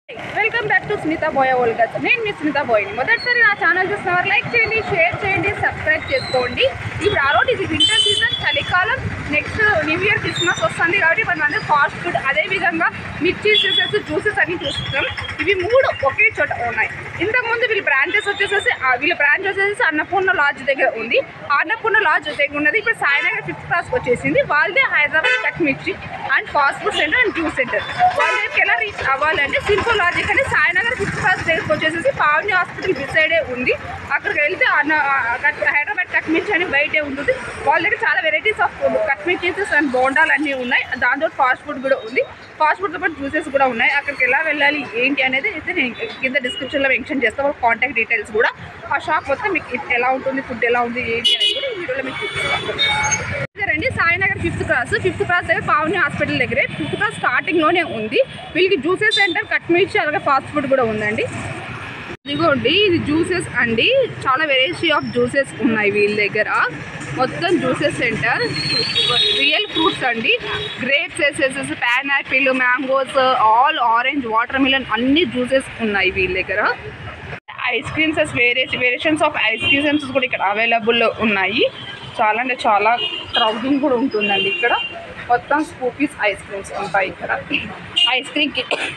Welcome back to Smitha Boya ఓల్గత్ నేను మీ స్మిత బోయ్ని మొదటిసారి నా ఛానల్ చూస్తున్నవారు లైక్ చేయండి షేర్ చేయండి సబ్స్క్రైబ్ చేసుకోండి ఇప్పుడు ఆ రోజు ఇది వింటర్ సీజన్ చలికాలం నెక్స్ట్ న్యూ ఇయర్ క్రిస్మస్ వస్తుంది కాబట్టి మనం అందరూ ఫాస్ట్ ఫుడ్ అదే విధంగా మిర్చి జ్యూసెస్ జ్యూసెస్ అన్ని చూస్తాం ఇవి మూడు ఒకే చోట ఉన్నాయి ఇంతకుముందు వీళ్ళ బ్రాంచెస్ వచ్చేసేసి ఆ వీళ్ళ బ్రాంచ్ వచ్చేసి అన్నపూర్ణ లాడ్జ్ దగ్గర ఉంది ఆ అన్నపూర్ణ లాడ్జ్ దగ్గర ఉన్నది ఇప్పుడు సాయినగర్ ఫిఫ్త్ క్లాస్కి వచ్చేసింది వాళ్ళదే Hyderabad cut mirchi and fast food centre and juice centre వాళ్ళ దగ్గరికి ఎలా రీచ్ అవ్వాలంటే సింపుల్ లాజిక్ అని సాయినగర్ ఫిఫ్త్ క్లాస్ దగ్గరకు వచ్చేసేసి పావని హాస్పిటల్ బిట్ సైడే ఉంది అక్కడికి వెళ్తే అన్న ఆ, కట్- హైదరాబాద్ కట్ మిర్చి అని బయటే ఉంటుంది వాళ్ళ దగ్గర చాలా varieties of food cut mirchis and బోండాలు అన్నీ ఉన్నాయి దాంతో ఫాస్ట్ ఫుడ్ కూడా ఉంది ఫాస్ట్ ఫుడ్తో పాటు జ్యూసెస్ కూడా ఉన్నాయి అక్కడికి ఎలా వెళ్ళాలి ఏంటి అనేది అయితే నేను కింద డిస్క్రిప్షన్లో మెన్షన్ చేస్తాను వాళ్ళ కాంటాక్ట్ డీటెయిల్స్ కూడా ఆ షాప్ మొత్తం మీకు ఇది ఎలా ఉంటుంది ఫుడ్ ఎలా ఉంది ఏంటి అనేది కూడా ఈ వీడియోలో మీకు చూపిస్తాను రండి Sainagar fifth class fifth class దగ్గర పావని హాస్పిటల్ దగ్గరే ఫిఫ్త్ క్లాస్ స్టార్టింగ్లోనే ఉంది వీళ్ళకి జ్యూసెస్ సెంటర్ కట్ మిర్చి అలాగే ఫాస్ట్ ఫుడ్ కూడా ఉందండి ఇదిగోండి ఇది జ్యూసెస్ అండి చాలా వెరైటీ ఆఫ్ జ్యూసెస్ ఉన్నాయి వీళ్ళ దగ్గర మొత్తం జ్యూసెస్ సెంటర్ రియల్ ఫ్రూట్స్ అండి గ్రేప్స్ వేసేసేసి pineapple mangoes all orange watermelon అన్ని జ్యూసెస్ ఉన్నాయి వీళ్ళ దగ్గర ఐస్ క్రీమ్స్ వేరే వేరియేషన్స్ ఆఫ్ ఐస్ క్రీమ్స్ కూడా ఇక్కడ అవైలబుల్లో ఉన్నాయి చాలా అంటే చాలా క్రౌడింగ్ కూడా ఉంటుందండి ఇక్కడ మొత్తం స్కూపీస్ ఐస్ క్రీమ్స్ ఉంటాయి ఇక్కడ ice cream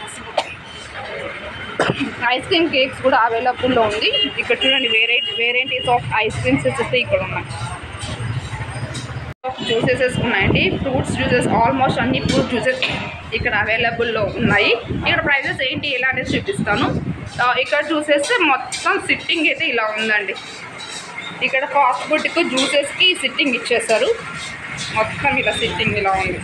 ice cream cakes కూడా అవైలబుల్లో ఉంది ఇక్కడ చూడండి వేరే వేరైటీస్ ఆఫ్ ఐస్ క్రీమ్స్ వచ్చేసి ఇక్కడ ఉన్నాయి జ్యూసెసెస్ ఉన్నాయండి ఫ్రూట్స్ జ్యూసెస్ ఆల్మోస్ట్ అన్ని ఫ్రూట్ జ్యూసెస్ ఇక్కడ అవైలబుల్లో ఉన్నాయి ఇక్కడ ప్రైజెస్ ఏంటి ఎలా అనేది చూపిస్తాను ఆ, ఇక్కడ చూసేస్తే మొత్తం సిట్టింగ్ అయితే ఇలా ఉందండి ఇక్కడ ఫాస్ట్ ఫుడ్కి జ్యూసెస్కి సిట్టింగ్ ఇచ్చేస్తారు మొత్తం ఇలా సిట్టింగ్ ఇలా ఉంది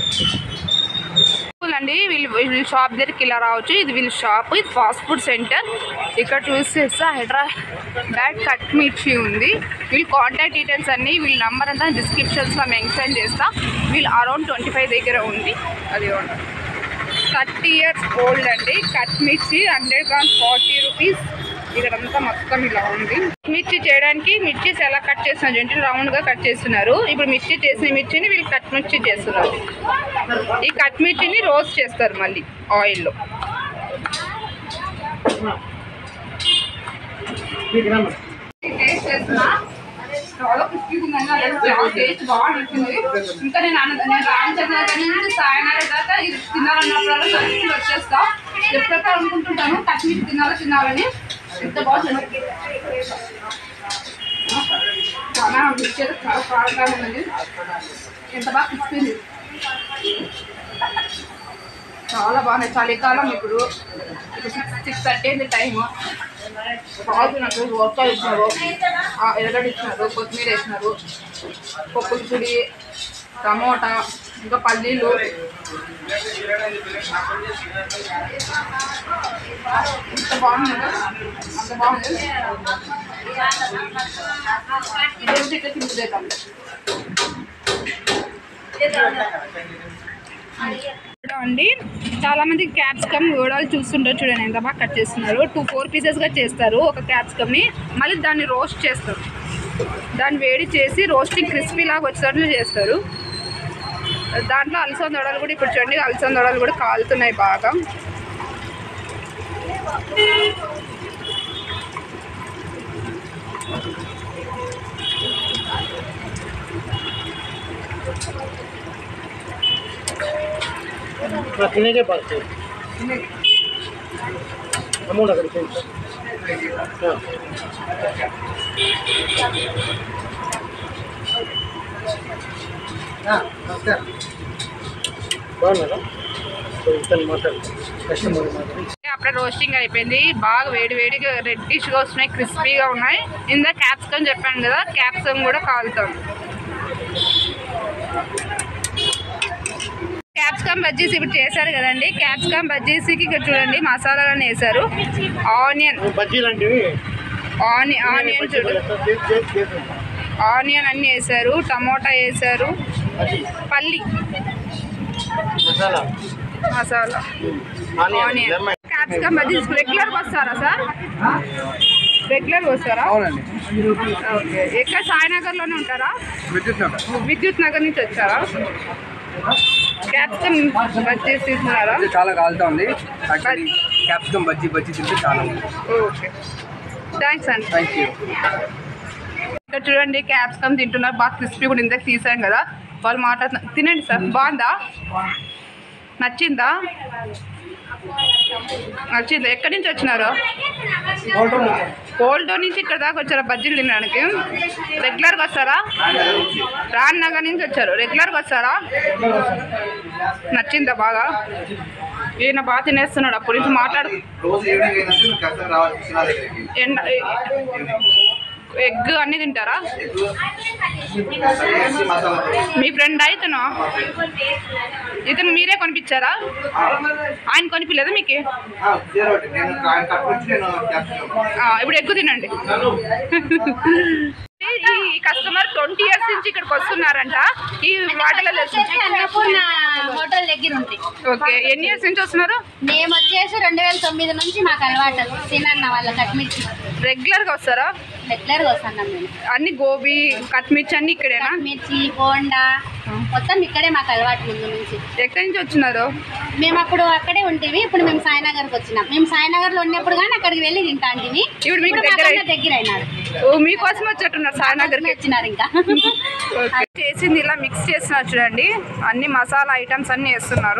అండి వీళ్ళు వీళ్ళ షాప్ దగ్గరికి ఇలా రావచ్చు ఇది వీళ్ళ షాప్ ఇది ఫాస్ట్ ఫుడ్ సెంటర్ ఇక్కడ చూసేస్తే హైదరాబాద్ కట్ మిర్చి ఉంది వీళ్ళ కాంటాక్ట్ డీటెయిల్స్ అన్ని వీళ్ళ నెంబర్ అంతా డిస్క్రిప్షన్స్లో మెన్షన్ చేస్తా వీళ్ళు అరౌండ్ ట్వంటీ ఫైవ్ దగ్గర ఉంది అది థర్టీ ఇయర్స్ ఓల్డ్ అండి cut mirchi hundred grams forty rupees ఇక్కడంతా మొత్తం ఇలా ఉంది మిర్చి చేయడానికి మిర్చీస్ ఎలా కట్ చేస్తున్నారు అంటే రౌండ్గా కట్ చేస్తున్నారు ఇప్పుడు మిర్చి చేసిన మిర్చిని వీళ్ళు కట్ మిర్చి చేస్తున్నారు ఈ కట్ మిర్చిని రోస్ట్ చేస్తారు మళ్ళీ ఆయిల్లో చాలా క్రిస్పీ ఉందండి అలాగే చాలా టేస్ట్ బాగుంటుంది ఇంకా నేను అన్న నేను రామచంద్ర దగ్గర నుంచి సాయనాడు దాకా ఇది తినాలన్నప్పుడు సర్వీసులు వచ్చేస్తా ఎప్పుడెప్పుడు అనుకుంటుంటాను కట్మిట్ తినాలి తినాలని ఎంత బాగుంటుంది చాలా మిక్చర్ చాలా కారంగా ఉన్నది ఎంత బాగా క్రిస్పీ చాలా బాగున్నాయి చలికాలం ఇప్పుడు ఇప్పుడు సిక్స్ సిక్స్ థర్టీ అయింది టైము బాగా నాకు వర్కాలు ఇచ్చినారు ఆ, ఎర్రగడ్డ ఇచ్చినారు కొత్తిమీర వేసినారు పప్పుల పొడి టమోటా ఇంకా పల్లీలు ఇంత బాగుంది కదా? అంత బాగుంది ఇదేంటి ఇట్లా తింటుదేద్దాం అండి చాలా మంది క్యాప్సికమ్ గోడలు చూస్తుంటారు చూడండి ఎంత బాగా కట్ చేస్తున్నారు టూ ఫోర్ పీసెస్గా చేస్తారు ఒక క్యాప్సికమ్ని మళ్ళీ దాన్ని రోస్ట్ చేస్తారు దాన్ని వేడి చేసి రోస్టింగ్ క్రిస్పీ లాగా వచ్చేటట్లు చేస్తారు దాంట్లో అలసంద దొడలు కూడా ఇప్పుడు చూడండి అలసంద దొడలు కూడా కాలుతున్నాయి బాగా रखने के पास से अमूल अगर पेंट हाँ నమస్కారం బాగున్నారా సో ఇతను మాట్లాడు కస్టమర్ మాట్లాడి అప్పుడే రోస్టింగ్ అయిపోయింది బాగా వేడి వేడిగా రెడ్డిష్గా వస్తున్నాయి క్రిస్పీగా ఉన్నాయి ఇందా క్యాప్సికమ్ చెప్పాను కదా క్యాప్సికమ్ కూడా కాలుతాం క్యాప్సికమ్ బజ్జీస్ ఇప్పుడు చేశారు కదండి క్యాప్సికమ్ బజ్జీస్కి ఇక్కడ చూడండి మసాలాలను వేశారు ఆనియన్ బజ్జీ లాంటివి ఆని ఆనియన్ చూడు ఆనియన్ అన్ని వేశారు టమోటా వేశారు బజ్జీ పల్లి masala masala onion onion lemon capsicum bajjis రెగ్యులర్గా వస్తారా సార్ రెగ్యులర్గా వస్తారా అవునండి ఓకే ఎక్కడ సాయినగర్లోనే ఉంటారా విద్యుత్ నగర్ విద్యుత్ నగర్ నుంచి వచ్చారా క్యాప్సికమ్ బజ్జీస్ తీసుకున్నారా ఇది చాలా కాలుతా ఉంది యాక్చువల్లీ క్యాప్సికమ్ బజ్జీ బజ్జీ తింటే చాలా ఉంటుంది ఓకే థ్యాంక్స్ అండి థ్యాంక్ యూ ఇక్కడ చూడండి క్యాప్సికమ్ తింటున్నారు బాగా క్రిస్పీ కూడా ఇందాక తీసాం కదా వాళ్ళు మాట్లాడుతున్నారు తినండి సార్ బాగుందా నచ్చిందా నచ్చిందా ఎక్కడి నుంచి వచ్చినారు కోల్డ్ నుంచి ఇక్కడ దాకా వచ్చారా బజ్జీలు తినడానికి రెగ్యులర్గా వస్తారా రాన్ నగర్ నుంచి వచ్చారు రెగ్యులర్గా వస్తారా నచ్చిందా బాగా ఈయన బాగా తినేస్తున్నాడు అప్పటి నుంచి మాట్లాడు రోజు ఈవినింగ్ అయినట్టు మీకు ఖచ్చితంగా రావాలి కృష్ణా దగ్గరికి ఎండ ఎగ్ అన్నీ తింటారా వేసి మసాలా మీ ఫ్రెండ్ ఇతను ఇతను మీరే కొనిపించారా ఆయన కొనిపించలేదా మీకు జీరో ఒకటి నేను ఆయన కట్టుకొచ్చి నేను క్యాప్సికమ్ ఆ, ఇప్పుడు ఎక్కువ తినండి ఈ కస్టమర్ ట్వంటీ ఇయర్స్ నుంచి ఇక్కడికి వస్తున్నారంట ఈ వాటర్లో వచ్చేసి అన్నపూర్ణ హోటల్ దగ్గర ఉంది ఓకే ఎన్ని ఇయర్స్ నుంచి వస్తున్నారు మేము వచ్చేసి రెండు వేల తొమ్మిది నుంచి మాకు అలవాటు తినన్న వాళ్ళ కట్మిర్చి రెగ్యులర్ గా వస్తారా రెగ్యులర్ గా వస్తున్నాం మేము అన్ని గోబీ కట్మిర్చి అన్ని ఇక్కడేనా మిర్చి బోండా మొత్తం ఇక్కడే మాకు అలవాటు ముందు నుంచి ఎక్కడి నుంచి వచ్చినారు మేము అప్పుడు అక్కడే ఉంటేవి ఇప్పుడు మేము సాయినగర్కి వచ్చినాం మేము సాయినగర్ లో ఉన్నప్పుడు కానీ అక్కడికి వెళ్ళి తింటా అంటివి ఇప్పుడు మీకు ఇప్పుడు దగ్గర మాకన్నా దగ్గర అయినారు ఓ మీకోసం వచ్చేట్టున్నారు సాయినగర్కి వచ్చినారు ఇంకా ఓకే. చేసింది ఇలా మిక్స్ చేస్తున్నారు చూడండి అన్ని మసాలా ఐటమ్స్ అన్ని వేస్తున్నారు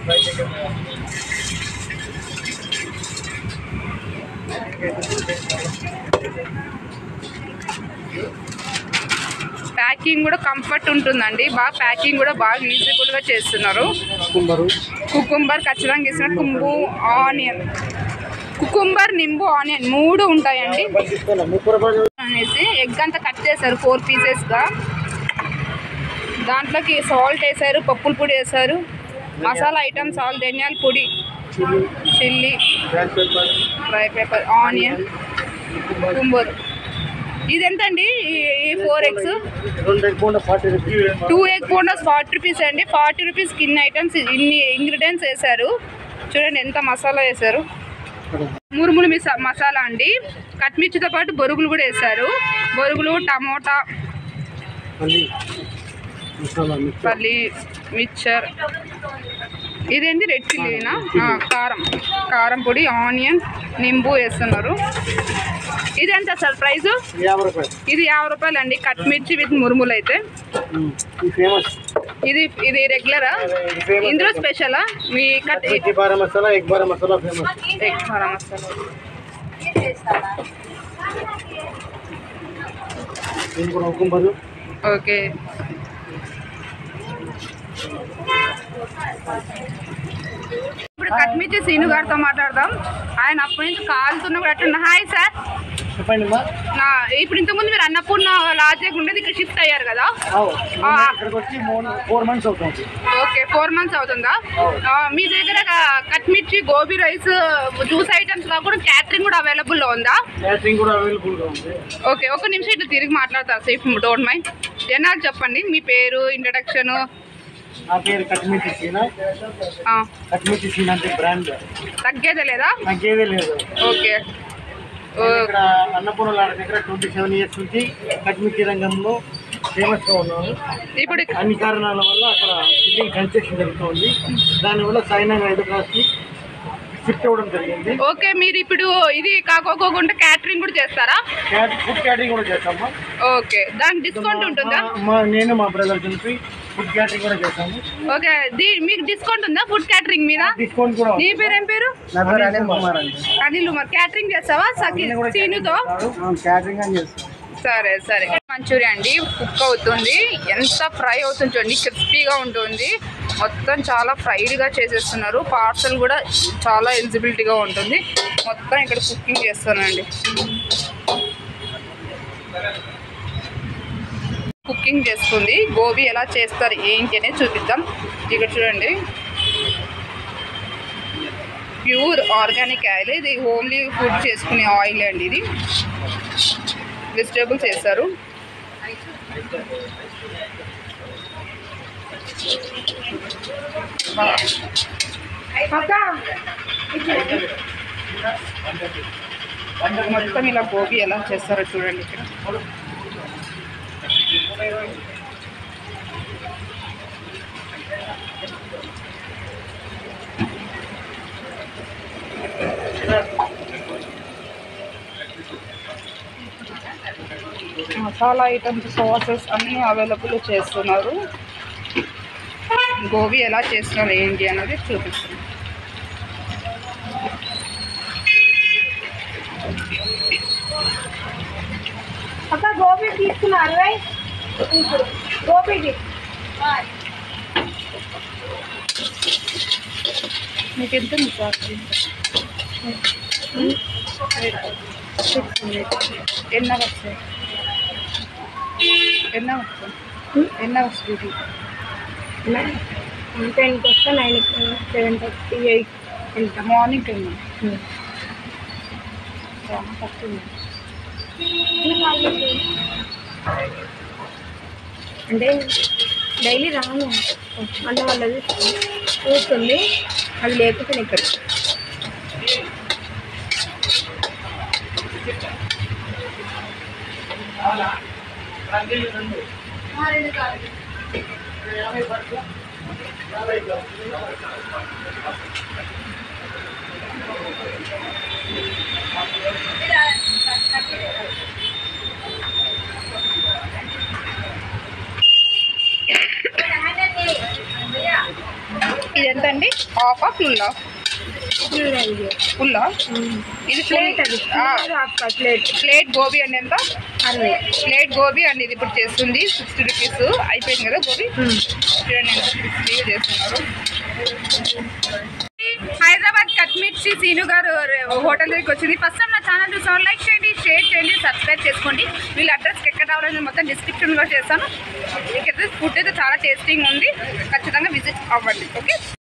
ప్యాకింగ్ కూడా కంఫర్ట్ ఉంటుందండి బాగా ప్యాకింగ్ కూడా బాగా యూజబుల్ గా చేస్తున్నారు కుంబరు కుకుంబర్ ఖచ్చితంగా ఇస్తున్నారు కుంబు ఆనియన్ కుకుంబర్ నింబు ఆనియన్ మూడు ఉంటాయండి తీసుకోవాలి ముప్పై రూపాయలు అనేసి ఎగ్ అంతా కట్ చేశారు ఫోర్ పీసెస్గా దాంట్లోకి సాల్ట్ వేసారు పప్పుల పొడి వేసారు మసాలా ఐటమ్స్ ఆల్ ధనియాల పొడి chilli chilli black pepper fry pepper onion cucumber ఇది ఎంత అండి ఈ ఫోర్ ఎగ్స్ రెండు egg bonda forty rupees two egg bondas forty rupees అండి ఫార్టీ రూపీస్ ఇన్ని ఐటమ్స్ ఇన్ని ఇంగ్రీడియంట్స్ వేశారు చూడండి ఎంత మసాలా వేశారు మురుములు మిస మసాలా అండి కట్మిర్చితో పాటు బొరుగులు కూడా వేశారు బొరుగులు టమోటా మళ్ళీ మసాలా మిక్స్ పల్లి మిక్చర్ ఇదేంటి రెడ్ చిల్లీనా ఆ, కారం కారం పొడి ఆనియన్ నింబు వేస్తున్నారు ఇది ఎంత సార్ ప్రైస్ యాభై రూపాయలు ఇది యాభై రూపాయలు అండి కట్మిర్చి విత్ మురుములు అయితే ఉమ్. ఈ ఫేమస్ ఇది ఇది రెగ్యులరా ఇందులో స్పెషలా మీ కట్ మిర్చి బారా మసాలా ఎగ్ బారా మసాలా ఫేమస్ ఎగ్ కారం మసాలా దీని కూడా కుంబరు ఓకే ఇప్పుడు కట్మిర్చి సీను గారితో మాట్లాడదాం ఆయన అప్పటి నుంచి కాలుతున్న కూడా అట్లా హాయ్ సార్ చెప్పండి అమ్మా నా ఇప్పుడు ఇంతకుముందు మీరు అన్నపూర్ణ లాడ్జ్ ఉండేది ఇక్కడ షిఫ్ట్ అయ్యారు కదా ఆవు. ఆ. ఇక్కడికి వచ్చి మూడు ఫోర్ మంత్స్ అవుతుంది ఓకే ఫోర్ మంత్స్ అవుతుందా ఆ, మీ దగ్గర క- కట్మిర్చి గోబీ రైస్ జ్యూస్ ఐటమ్స్ లా కూడా క్యాటరింగ్ కూడా అవైలబుల్లో ఉందా క్యాటరింగ్ కూడా అవైలబుల్గా ఉంది ఓకే ఒక నిమిషం ఇట్లా తిరిగి మాట్లాడతారు సేఫ్ డోంట్ మైండ్ జనాలు చెప్పండి మీ పేరు ఇంట్రడక్షన్ నా పేరు కట్మిర్చి సీనా కట్మిర్చి సీనా అంటే బ్రాండ్ తగ్గేదే లేదా నాకేదే లేదు ఓకే నేను ఇక్కడ అన్నపూర్ణ లాడ దగ్గర ట్వంటీ సెవెన్ ఇయర్స్ నుంచి కట్మిర్చి రంగంలో ఫేమస్గా ఉన్నాను ఇప్పుడు అన్ని కారణాల వల్ల అక్కడ బిల్డింగ్ కన్స్ట్రక్షన్ జరుగుతుంది దానివల్ల సాయినగర్ హైదరాబాద్కి షిఫ్ట్ అవ్వడం జరిగింది ఓకే మీరు ఇప్పుడు ఇది కాకోకోకుండా క్యాటరింగ్ కూడా చేస్తారా క్యాట్ ఫుడ్ క్యాటరింగ్ కూడా చేస్తాము ఓకే దానికి డిస్కౌంట్ ఉంటుందా మా- మా నేను మా బ్రదర్ కలిపి ఫుడ్ క్యాటరింగ్ కూడా చేస్తాము ఓకే దీ మీకు డిస్కౌంట్ ఉందా ఫుడ్ క్యాటరింగ్ మీద డిస్కౌంట్ కూడా నీ పేరు ఏం పేరు నా పేరు అనిల్ కుమార్ అండి అనిల్ ఉమర్ క్యాటరింగ్ చేస్తావా సఖి సీనుతో క్యాటరింగ్ అని చేస్తాం సరే సరే మంచూరియా అండి కుక్ అవుతుంది ఎంత ఫ్రై అవుతుంది చూడండి క్రిస్పీగా ఉంటుంది మొత్తం చాలా ఫ్రైడ్గా చేసేస్తున్నారు పార్సల్ కూడా చాలా ఎలిజిబిలిటీగా ఉంటుంది మొత్తం ఇక్కడ కుకింగ్ చేస్తానండి కుకింగ్ చేస్తుంది గోబీ ఎలా చేస్తారు ఏంటి అనేది చూపిద్దాం ఇక్కడ చూడండి ప్యూర్ ఆర్గానిక్ ఆయిల్ ఇది ఓన్లీ ఫుడ్ చేసుకునే ఆయిల్ అండి ఇది వెజిటేబుల్స్ వేస్తారు మొత్తం ఇలా గోబీ ఎలా చేస్తారో చూడండి ఇక్కడ మసాలా ఐటమ్స్ సాసెస్ అన్నీ అవైలబుల్ చేస్తున్నారు గోబీ ఎలా చేస్తున్నారు ఏంటి అన్నది చూపిస్తుంది అక్క గోబీ తీసుకున్నారు రై ఇప్పుడు గోబీకి మీకు ఎంత ఉంది సార్ ఎన్న వస్తాయి ఎన్న వస్తాయి ఎన్న వస్తుంది టెన్కి వస్తే నైన్ సెవెన్ థర్టీ ఎయిట్ ఎంత మార్నింగ్ టైం వస్తుంది అంటే డైలీ రాను అన్న వాళ్ళది కూర్చుంది అది లేకపోతే నేను ఇక్కడ ఇది ఎంత అండి హాఫా ఫుల్లా ఫుల్లా ఇది ప్లేట్ అది ప్లేట్ ప్లేట్ ప్లేట్ గోబీ అండి ఎంత అరవై ప్లేట్ గోబీ అండి ఇది ఇప్పుడు చేస్తుంది సిక్స్టీ రూపీస్ అయిపోయింది కదా గోబీ చూడండి ఎంత క్రిస్పీగా చేస్తున్నారు హైదరాబాద్ కట్మిర్చి సీను గారు హోటల్ దగ్గరికి వచ్చింది ఫస్ట్ టైం నా ఛానల్ చూసాను లైక్ చేయండి షేర్ చేయండి సబ్స్క్రైబ్ చేసుకోండి వీళ్ళ అడ్రస్కి ఎక్కడ రావాలని మొత్తం డిస్క్రిప్షన్లో చేస్తాను ఇక్కడ ఫుడ్ అయితే చాలా టేస్టింగ్ ఉంది ఖచ్చితంగా విజిట్ అవ్వండి ఓకే